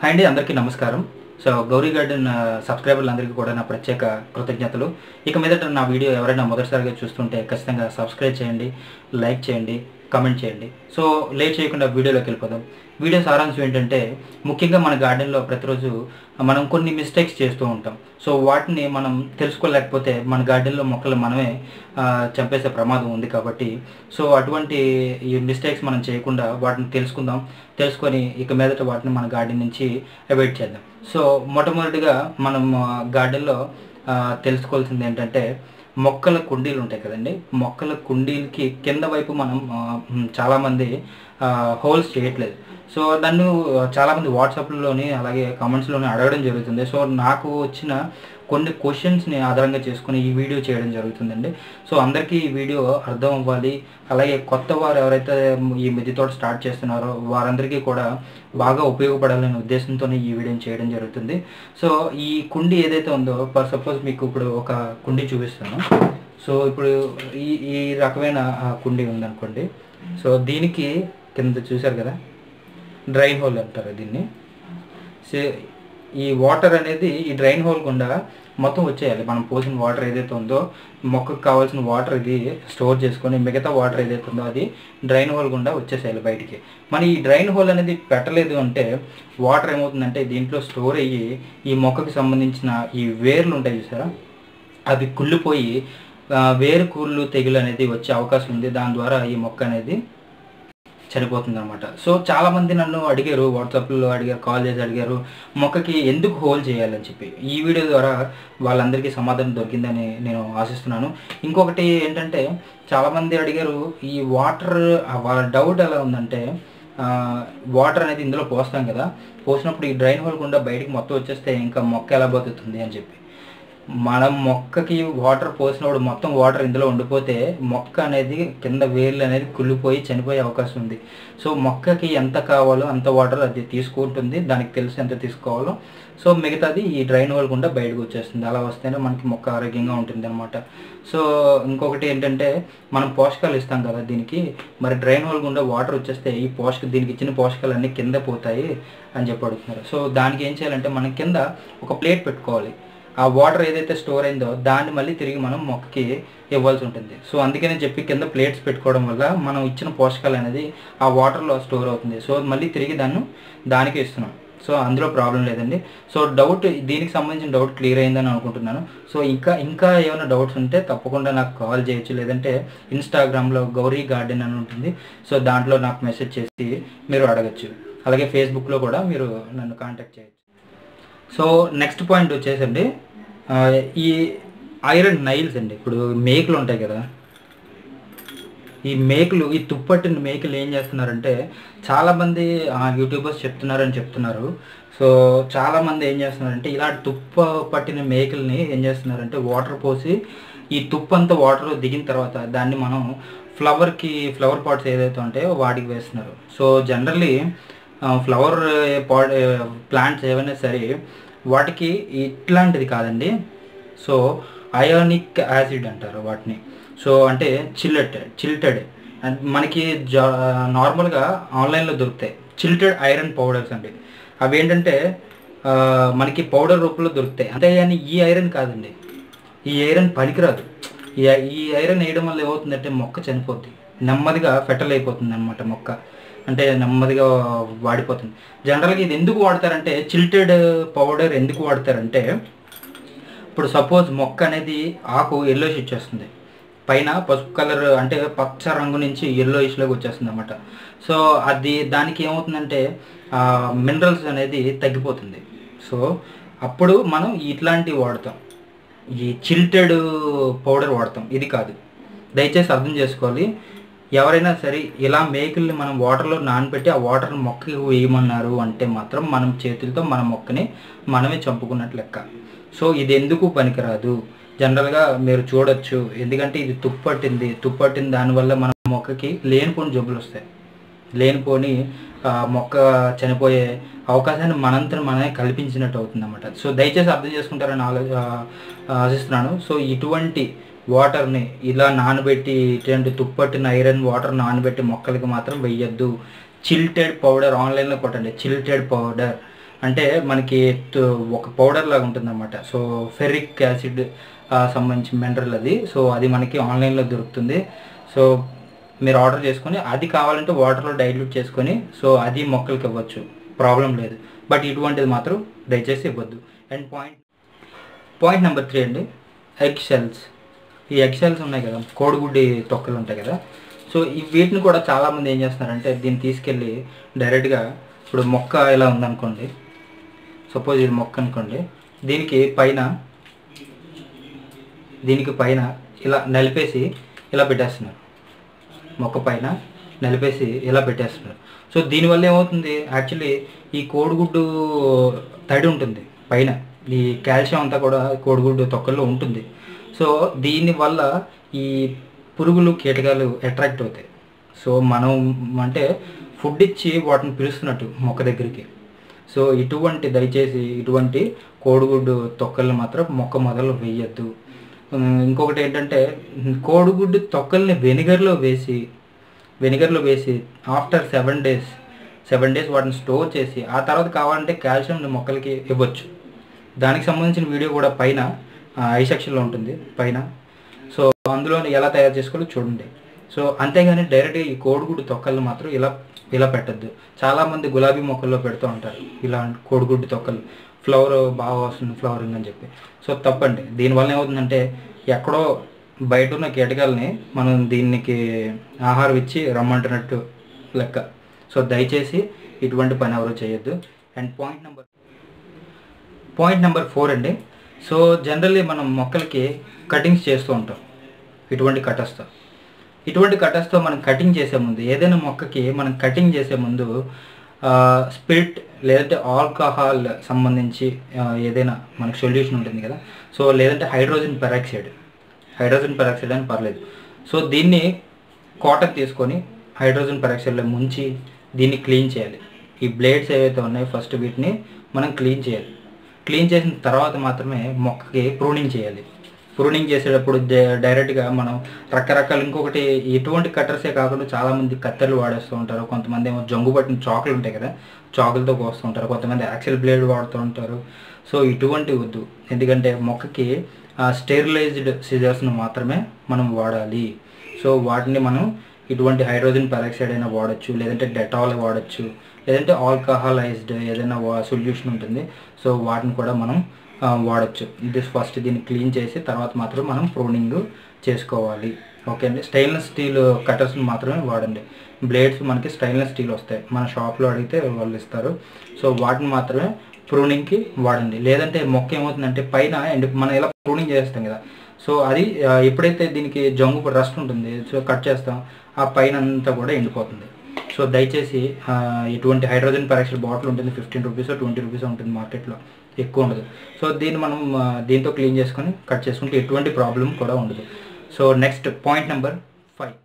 hi అండి అందరికీ నమస్కారం సో గౌరీ గార్డెన్ ఆ, సబ్స్క్రైబర్లందరికీ కూడా నా ప్రత్యేక కృతజ్ఞతలు ఇక మీదట నా వీడియో ఎవరైనా మొదటిసారిగా చూస్తుంటే ఖచ్చితంగా సబ్స్క్రైబ్ చేయండి లైక్ చేయండి కామెంట్ చేయండి సో లేట్ చేయకుండా వీడియోలోకి వెళ్ళిపోదాం వీడియో సారాంశం ఏంటంటే ముఖ్యంగా మన గార్డెన్లో ప్రతిరోజు మనం కొన్ని మిస్టేక్స్ చేస్తూ ఉంటాం సో వాటిని మనం తెలుసుకోలేకపోతే మన గార్డెన్లో మొక్కలు మనమే ఆ, చంపేసే ప్రమాదం ఉంది కాబట్టి సో అటువంటి ఈ మిస్టేక్స్ మనం చేయకుండా వాటిని తెలుసుకుందాం తెలుసుకొని ఇక మీదట వాటిని మన గార్డెన్ నుంచి అవాయిడ్ చేద్దాం సో మొట్టమొదటిగా మనం గార్డెన్లో తెలుసుకోవాల్సింది ఏంటంటే మొక్కల కుండీలు ఉంటాయి కదండి మొక్కల కుండీలకి కింద వైపు మనం ఆ, మ్, చాలామంది హోల్స్ చేయట్లేదు సో నన్ను చాలామంది వాట్సాప్లోని అలాగే కామెంట్స్లోని అడగడం జరుగుతుంది సో నాకు వచ్చిన కొన్ని క్వశ్చన్స్ని ఆధారంగా చేసుకుని ఈ వీడియో చేయడం జరుగుతుందండి సో అందరికీ ఈ వీడియో అర్థం అవ్వాలి అలాగే కొత్త వారు ఎవరైతే ఈ మిద్దితోట స్టార్ట్ చేస్తున్నారో వారందరికీ కూడా బాగా ఉపయోగపడాలనే ఉద్దేశంతోనే ఈ వీడియోని చేయడం జరుగుతుంది సో ఈ కుండి ఏదైతే ఉందో ఫర్ సపోజ్ మీకు ఇప్పుడు ఒక కుండి చూపిస్తాను సో ఇప్పుడు ఈ ఈ రకమైన ఆ, కుండి ఉందనుకోండి సో దీనికి కింద చూశారు కదా డ్రైన్ హోల్ అంటారు దీన్ని సో ఈ వాటర్ అనేది ఈ డ్రైన్ హోల్ గుండా మొత్తం వచ్చేయాలి మనం పోసిన వాటర్ ఏదైతే ఉందో మొక్కకు కావాల్సిన వాటర్ ఇది స్టోర్ చేసుకొని మిగతా వాటర్ ఏదైతే ఉందో అది డ్రైన్ హోల్ గుండా వచ్చేసేయాలి బయటికి మన ఈ డ్రైన్ హోల్ అనేది పెట్టలేదు అంటే వాటర్ ఏమవుతుందంటే దీంట్లో స్టోర్ అయ్యి ఈ మొక్కకి సంబంధించిన ఈ వేర్లు ఉంటాయి చూసారా అవి కుళ్ళిపోయి ఆ, వేరు కుళ్ళు తెగులు అనేది వచ్చే అవకాశం ఉంది దాని ద్వారా ఈ మొక్క అనేది చనిపోతుంది అనమాట సో చాలా మంది నన్ను అడిగారు వాట్సాప్లో అడిగారు కాల్ చేసి అడిగారు మొక్కకి ఎందుకు హోల్ చేయాలని చెప్పి ఈ వీడియో ద్వారా వాళ్ళందరికీ సమాధానం దొరికిందని నేను ఆశిస్తున్నాను ఇంకొకటి ఏంటంటే చాలామంది అడిగారు ఈ వాటర్ వాళ్ళ డౌట్ ఎలా ఉందంటే వాటర్ అనేది ఇందులో పోస్తాం కదా పోసినప్పుడు ఈ డ్రైన్ హోల్ గుండా బయటికి మొత్తం వచ్చేస్తే ఇంకా మొక్క ఎలా బతుకుతుంది అని చెప్పి మనం మొక్కకి వాటర్ పోసినప్పుడు మొత్తం వాటర్ ఇందులో ఉండిపోతే మొక్క అనేది కింద వేర్లు అనేది కుళ్ళిపోయి చనిపోయే అవకాశం ఉంది సో మొక్కకి ఎంత కావాలో అంత వాటర్ అది తీసుకుంటుంది దానికి తెలిసి ఎంత తీసుకోవాలో సో మిగతాది ఈ డ్రైన్ హోల్ గుండా బయటకు వచ్చేస్తుంది అలా వస్తేనే మనకి మొక్క ఆరోగ్యంగా ఉంటుంది అనమాట సో ఇంకొకటి ఏంటంటే మనం పోషకాలు ఇస్తాం కదా దీనికి మరి డ్రైన్ హోల్ గుండా వాటర్ వచ్చేస్తే ఈ పోషక దీనికి ఇచ్చిన పోషకాలు అన్నీ కింద పోతాయి అని చెప్పి అడుగుతున్నారు సో దానికి ఏం చేయాలంటే మనం కింద ఒక ప్లేట్ పెట్టుకోవాలి ఆ వాటర్ ఏదైతే స్టోర్ అయిందో దాన్ని మళ్ళీ తిరిగి మనం మొక్కకి ఇవ్వాల్సి ఉంటుంది సో అందుకనే చెప్పి కింద ప్లేట్స్ పెట్టుకోవడం వల్ల మనం ఇచ్చిన పోషకాలు అనేది ఆ వాటర్లో స్టోర్ అవుతుంది సో మళ్ళీ తిరిగి దాన్ని దానికి ఇస్తున్నాం సో అందులో ప్రాబ్లం లేదండి సో డౌట్ దీనికి సంబంధించిన డౌట్ క్లియర్ అయిందని అనుకుంటున్నాను సో ఇంకా ఇంకా ఏమైనా డౌట్స్ ఉంటే తప్పకుండా నాకు కాల్ చేయొచ్చు లేదంటే ఇన్స్టాగ్రామ్లో గౌరీ గార్డెన్ అని ఉంటుంది సో దాంట్లో నాకు మెసేజ్ చేసి మీరు అడగచ్చు అలాగే ఫేస్బుక్లో కూడా మీరు నన్ను కాంటాక్ట్ చేయొచ్చు సో నెక్స్ట్ పాయింట్ వచ్చేసండి ఆ, ఈ ఐరన్ నైల్స్ అండి ఇప్పుడు మేకులు ఉంటాయి కదా ఈ మేకులు ఈ తుప్పట్టిన మేకులు ఏం చేస్తున్నారంటే చాలామంది యూట్యూబర్స్ చెప్తున్నారని చెప్తున్నారు సో చాలామంది ఏం చేస్తున్నారంటే ఇలాంటి తుప్ప పట్టిన మేకుల్ని ఏం చేస్తున్నారంటే వాటర్ పోసి ఈ తుప్పు అంతా వాటర్ దిగిన తర్వాత దాన్ని మనం ఫ్లవర్కి ఫ్లవర్ పాట్స్ ఏదైతే ఉంటాయో వాటికి వేస్తున్నారు so generally flower pot plants ఏవైనా సరే వాటికి ఇట్లాంటిది కాదండి సో అయోనిక్ యాసిడ్ అంటారు వాటిని సో అంటే చిల్లెట్ చిల్టెడ్ అండ్ మనకి జా నార్మల్గా ఆన్లైన్లో దొరుకుతాయి చిల్టెడ్ ఐరన్ పౌడర్స్ అండి అవి ఏంటంటే ఆ, మనకి పౌడర్ రూపంలో దొరుకుతాయి అంతే కానీ ఈ ఐరన్ కాదండి ఈ ఐరన్ పనికిరాదు ఈ ఈ ఐరన్ వేయడం వల్ల ఏమవుతుందంటే మొక్క చనిపోద్ది నెమ్మదిగా ఫెటల్ అయిపోతుంది అనమాట మొక్క అంటే నెమ్మదిగా వాడిపోతుంది జనరల్గా ఇది ఎందుకు వాడతారంటే చిల్టెడ్ పౌడర్ ఎందుకు వాడతారంటే ఇప్పుడు సపోజ్ మొక్క అనేది ఆకు ఎల్లోష్ ఇచ్చేస్తుంది పైన పసుపు కలర్ అంటే పచ్చ రంగు నుంచి ఎల్లోయిష్లోకి వచ్చేస్తుంది అనమాట సో అది దానికి ఏమవుతుందంటే మినరల్స్ అనేది తగ్గిపోతుంది సో అప్పుడు మనం ఇట్లాంటివి వాడతాం ఈ చిల్టెడ్ పౌడర్ వాడతాం ఇది కాదు దయచేసి అర్థం చేసుకోవాలి ఎవరైనా సరే ఇలా మేకుల్ని మనం వాటర్లో నానబెట్టి ఆ వాటర్ని మొక్కకి వేయమన్నారు అంటే మాత్రం మనం చేతులతో మన మొక్కని మనమే చంపుకున్నట్లు లెక్క సో ఇది ఎందుకు పనికిరాదు జనరల్గా మీరు చూడొచ్చు ఎందుకంటే ఇది తుప్పట్టింది తుప్పట్టిన దానివల్ల మన మొక్కకి లేనిపోని జబ్బులు వస్తాయి లేనిపోని ఆ, మొక్క చనిపోయే అవకాశాన్ని మనంతా మనమే కల్పించినట్టు అవుతుంది అనమాట సో దయచేసి అర్థం చేసుకుంటారని ఆలో ఆ, ఆశిస్తున్నాను సో ఇటువంటి వాటర్ని ఇలా నానబెట్టి ఇటువంటి తుప్పట్టిన ఐరన్ వాటర్ నానబెట్టి మొక్కలకి మాత్రం వెయ్యొద్దు చిల్టెడ్ పౌడర్ ఆన్లైన్లో కొట్టండి చిల్టెడ్ పౌడర్ అంటే మనకి త- ఒక పౌడర్ లాగా ఉంటుంది అనమాట సో ఫెరిక్ యాసిడ్ సంబంధించిన మినరల్ అది సో అది మనకి ఆన్లైన్లో దొరుకుతుంది సో మీరు ఆర్డర్ చేసుకొని అది కావాలంటే వాటర్లో డైల్యూట్ చేసుకొని సో అది మొక్కలకి ఇవ్వచ్చు ప్రాబ్లం లేదు బట్ ఇటువంటిది మాత్రం దయచేసి ఇవ్వద్దు and point point number three అండి ఎగ్ షెల్స్ ఈ ఎగ్ షెల్స్ ఉన్నాయి కదా కోడిగుడ్డి తొక్కలు ఉంటాయి కదా సో ఈ వీటిని కూడా చాలామంది ఏం చేస్తున్నారంటే దీన్ని తీసుకెళ్ళి డైరెక్ట్గా ఇప్పుడు మొక్క ఇలా ఉందనుకోండి సపోజ్ ఇది మొక్క అనుకోండి దీనికి పైన దీనికి పైన ఇలా నలిపేసి ఇలా పెట్టేస్తున్నారు మొక్క పైన నలిపేసి ఇలా పెట్టేస్తున్నారు సో దీనివల్ల ఏమవుతుంది యాక్చువల్లీ ఈ కోడిగుడ్డు తడి ఉంటుంది పైన ఈ కాల్షియం అంతా కూడా కోడిగుడ్డు తొక్కల్లో ఉంటుంది సో దీనివల్ల ఈ పురుగులు కీటకాలు అట్రాక్ట్ అవుతాయి సో మనం అంటే ఫుడ్ ఇచ్చి వాటిని పిలుస్తున్నట్టు మొక్క దగ్గరికి సో ఇటువంటి దయచేసి ఇటువంటి కోడిగుడ్డు తొక్కల్ని మాత్రం మొక్క మొదలు వేయద్దు ఉమ్, ఇంకొకటి ఏంటంటే ఉమ్, కోడిగుడ్డు తొక్కల్ని వెనిగర్లో వేసి వెనిగర్లో వేసి after seven days seven days వాటిని స్టోర్ చేసి ఆ తర్వాత కావాలంటే కాల్షియం మొక్కలకి ఇవ్వచ్చు దానికి సంబంధించిన వీడియో కూడా పైన ఆ, ఐ సెక్షన్లో ఉంటుంది పైన సో అందులో ఎలా తయారు చేసుకోవాలో చూడండి సో అంతేగాని డైరెక్ట్గా ఈ కోడిగుడ్డు తొక్కలు మాత్రం ఇలా ఇలా పెట్టద్దు చాలామంది గులాబీ మొక్కల్లో పెడుతూ ఉంటారు ఇలా కోడిగుడ్డు తొక్కలు ఫ్లవర్ బాగా వస్తుంది ఫ్లవరింగ్ అని చెప్పి సో తప్పండి దీనివల్ల ఏమవుతుందంటే ఎక్కడో బయట ఉన్న కీటకాలని మనం దీనికి ఆహారం ఇచ్చి రమ్మంటున్నట్టు లెక్క సో దయచేసి ఇటువంటి పని ఎవరు చేయొద్దు and point number point number four అండి సో జనరల్లీ మనం మొక్కలకి కటింగ్స్ చేస్తూ ఉంటాం ఇటువంటి కటర్స్తో ఇటువంటి కటర్స్తో మనం కటింగ్ చేసే ముందు ఏదైనా మొక్కకి మనం కటింగ్ చేసే ముందు స్పిరిట్ లేదంటే ఆల్కహాల్ సంబంధించి ఆ, ఏదైనా మనకు సొల్యూషన్ ఉంటుంది కదా సో లేదంటే హైడ్రోజన్ పెరాక్సైడ్ హైడ్రోజన్ పెరాక్సైడ్ అని పర్లేదు సో దీన్ని కాటన్ తీసుకొని హైడ్రోజన్ పెరాక్సైడ్లో ముంచి దీన్ని క్లీన్ చేయాలి ఈ బ్లేడ్స్ ఏవైతే ఉన్నాయో ఫస్ట్ వీటిని మనం క్లీన్ చేయాలి క్లీన్ చేసిన తర్వాత మాత్రమే మొక్కకి ప్రూనింగ్ చేయాలి ప్రూనింగ్ చేసేటప్పుడు డే- డైరెక్ట్గా మనం రకరకాల ఇంకొకటి ఎటువంటి కట్టర్సే కాకుండా చాలామంది కత్తెరలు వాడేస్తూ ఉంటారు కొంతమంది ఏమో జంగు పట్టిన చాకులు ఉంటాయి కదా చాకులతో కోస్తూ ఉంటారు కొంతమంది యాక్సిల్ బ్లేడ్ వాడుతూ ఉంటారు సో ఇటువంటి వద్దు ఎందుకంటే మొక్కకి స్టెరిలైజ్డ్ సిజర్స్ను మాత్రమే మనం వాడాలి సో వాటిని మనం ఇటువంటి హైడ్రోజన్ పెరాక్సైడ్ అయినా వాడచ్చు లేదంటే డెటాల్ వాడచ్చు లేదంటే ఆల్కహాలైజ్డ్ ఏదైనా సొల్యూషన్ ఉంటుంది సో వాటిని కూడా మనం ఆ, వాడచ్చు దిస్ ఫస్ట్ దీన్ని క్లీన్ చేసి తర్వాత మాత్రం మనం ప్రూనింగ్ చేసుకోవాలి ఓకే అండి స్టెయిన్లెస్ స్టీల్ కటర్స్ని మాత్రమే వాడండి బ్లేడ్స్ మనకి స్టెయిన్లెస్ స్టీల్ వస్తాయి మన షాప్లో అడిగితే వాళ్ళు ఇస్తారు సో వాటిని మాత్రమే ప్రూనింగ్కి వాడండి లేదంటే మొక్క ఏమవుతుందంటే పైన అండ్ మనం ఇలా ప్రూనింగ్ చేస్తాం కదా సో అది ఆ, ఎప్పుడైతే దీనికి జంగు రస్ట్ ఉంటుంది సో కట్ చేస్తాం ఆ పైన అంతా కూడా ఎండిపోతుంది సో దయచేసి ఆ, ఇటువంటి హైడ్రోజన్ పెరాక్సైడ్ బాటిల్ ఉంటుంది ఫిఫ్టీన్ రూపీస్ ట్వంటీ రూపీస్ ఉంటుంది మార్కెట్లో ఎక్కువ ఉండదు సో దీన్ని మనం ఆ, దీంతో క్లీన్ చేసుకొని కట్ చేసుకుంటే ఎటువంటి ప్రాబ్లం కూడా ఉండదు so next point number five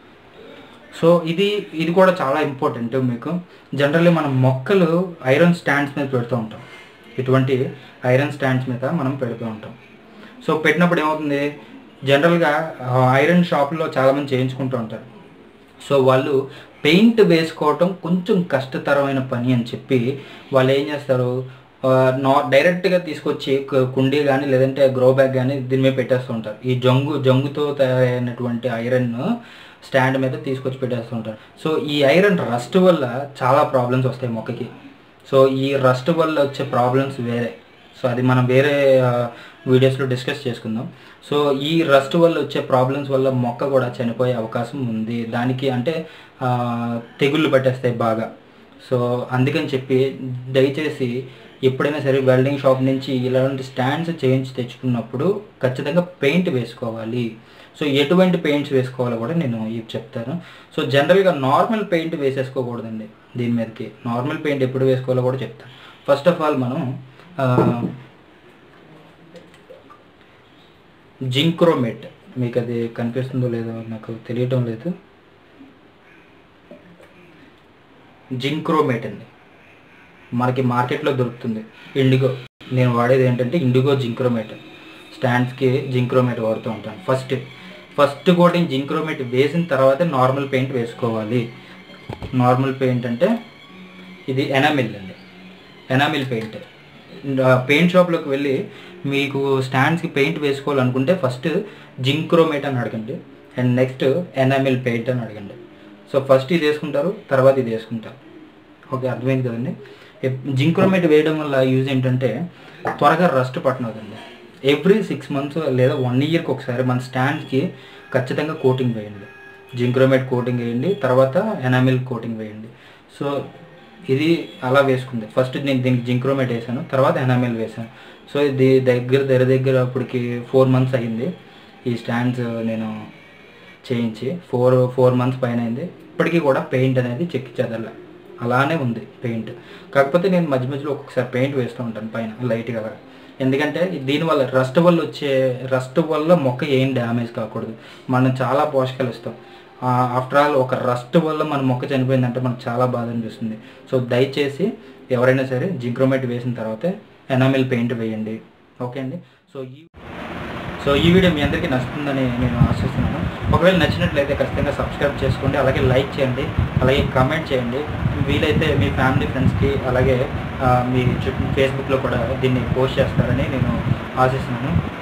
so ఇది ఇది కూడా చాలా ఇంపార్టెంట్ మీకు జనరల్లీ మనం మొక్కలు ఐరన్ స్టాండ్స్ మీద పెడుతూ ఉంటాం ఇటువంటి ఐరన్ స్టాండ్స్ మీద మనం పెడుతూ ఉంటాం సో పెట్టినప్పుడు ఏమవుతుంది జనరల్గా ఐరన్ షాప్లో చాలామంది చేయించుకుంటూ ఉంటారు సో వాళ్ళు పెయింట్ వేసుకోవటం కొంచెం కష్టతరమైన పని అని చెప్పి వాళ్ళు ఏం చేస్తారు ఆ, నా డైరెక్ట్గా తీసుకొచ్చి కు- కుండీ కానీ లేదంటే గ్రో బ్యాగ్ కానీ దీని మీద పెట్టేస్తూ ఉంటారు ఈ జంగు జంగుతో తయారైనటువంటి ఐరన్ స్టాండ్ మీద తీసుకొచ్చి పెట్టేస్తూ ఉంటారు సో ఈ ఐరన్ రస్ట్ వల్ల చాలా ప్రాబ్లమ్స్ వస్తాయి మొక్కకి సో ఈ రస్ట్ వల్ల వచ్చే ప్రాబ్లమ్స్ వేరే సో అది మనం వేరే వీడియోస్లో డిస్కస్ చేసుకుందాం సో ఈ రస్ట్ వల్ల వచ్చే ప్రాబ్లమ్స్ వల్ల మొక్క కూడా చనిపోయే అవకాశం ఉంది దానికి అంటే ఆ, తెగుళ్ళు పట్టేస్తాయి బాగా సో అందుకని చెప్పి దయచేసి ఎప్పుడైనా సరే వెల్డింగ్ షాప్ నుంచి ఇలాంటి స్టాండ్స్ చేయించి తెచ్చుకున్నప్పుడు ఖచ్చితంగా పెయింట్ వేసుకోవాలి సో ఎటువంటి పెయింట్స్ వేసుకోవాలో కూడా నేను ఇవి చెప్తాను సో జనరల్గా నార్మల్ పెయింట్ వేసేసుకోకూడదండి దీని మీదకి నార్మల్ పెయింట్ ఎప్పుడు వేసుకోవాలో కూడా చెప్తాను ఫస్ట్ ఆఫ్ ఆల్ మనం ఆ, జింక్రోమేట్ మీకు అది కనిపిస్తుందో లేదో నాకు తెలియటం లేదు జింక్రోమేట్ అండి మనకి మార్కెట్లో దొరుకుతుంది ఇండిగో నేను వాడేది ఏంటంటే ఇండిగో జింక్రోమేట్ స్టాండ్స్కి జింక్రోమేట్ వాడుతూ ఉంటాను ఫస్ట్ ఫస్ట్ కోటింగ్ జింక్రోమేట్ వేసిన తర్వాత నార్మల్ పెయింట్ వేసుకోవాలి నార్మల్ పెయింట్ అంటే ఇది ఎనామిల్ అండి ఎనామిల్ పెయింట్ పెయింట్ షాప్లోకి వెళ్ళి మీకు స్టాండ్స్కి పెయింట్ వేసుకోవాలనుకుంటే ఫస్ట్ జింక్రోమేట్ అని అడగండి అండ్ నెక్స్ట్ ఎనామిల్ పెయింట్ అని అడగండి సో ఫస్ట్ ఇది వేసుకుంటారు తర్వాత ఇది వేసుకుంటారు ఓకే అర్థమైంది కదండి జింక్రోమేట్ వేయడం వల్ల యూజ్ ఏంటంటే త్వరగా రస్ట్ పట్టనవుతుంది ఎవ్రీ సిక్స్ మంత్స్ లేదా వన్ ఇయర్కి ఒకసారి మన స్టాండ్కి ఖచ్చితంగా కోటింగ్ వేయండి జింక్రోమేట్ కోటింగ్ వేయండి తర్వాత ఎనామిల్ కోటింగ్ వేయండి సో ఇది అలా వేసుకుంది ఫస్ట్ నేను దీనికి జింక్రోమేట్ వేసాను తర్వాత ఎనామిల్ వేసాను సో ఇది దగ్గర దగ్గర దగ్గర అప్పటికి ఫోర్ మంత్స్ అయ్యింది ఈ స్టాండ్స్ నేను చేయించి ఫోర్ ఫోర్ మంత్స్ పైన అయింది ఇప్పటికీ కూడా పెయింట్ అనేది చెక్కిచ్చేదల్లా అలానే ఉంది పెయింట్ కాకపోతే నేను మధ్య మధ్యలో ఒక్కొక్కసారి పెయింట్ వేస్తూ ఉంటాను పైన లైట్గా అలా ఎందుకంటే దీనివల్ల రస్ట్ వల్ల వచ్చే రస్ట్ వల్ల మొక్క ఏం డ్యామేజ్ కాకూడదు మనం చాలా పోషకాలు ఇస్తాం ఆఫ్టర్ ఆల్ ఒక రస్ట్ వల్ల మన మొక్క చనిపోయిందంటే మనకు చాలా బాధ అనిపిస్తుంది సో దయచేసి ఎవరైనా సరే జింక్రోమేట్ వేసిన తర్వాత ఎనామిల్ పెయింట్ వేయండి ఓకే అండి సో ఈ సో ఈ వీడియో మీ అందరికీ నచ్చుతుందని నేను ఆశిస్తున్నాను ఒకవేళ నచ్చినట్లయితే ఖచ్చితంగా సబ్స్క్రైబ్ చేసుకోండి అలాగే లైక్ చేయండి అలాగే కామెంట్ చేయండి వీలైతే మీ ఫ్యామిలీ ఫ్రెండ్స్కి అలాగే ఆ, మీ చుట్టూ ఫేస్బుక్లో కూడా దీన్ని పోస్ట్ చేస్తారని నేను ఆశిస్తున్నాను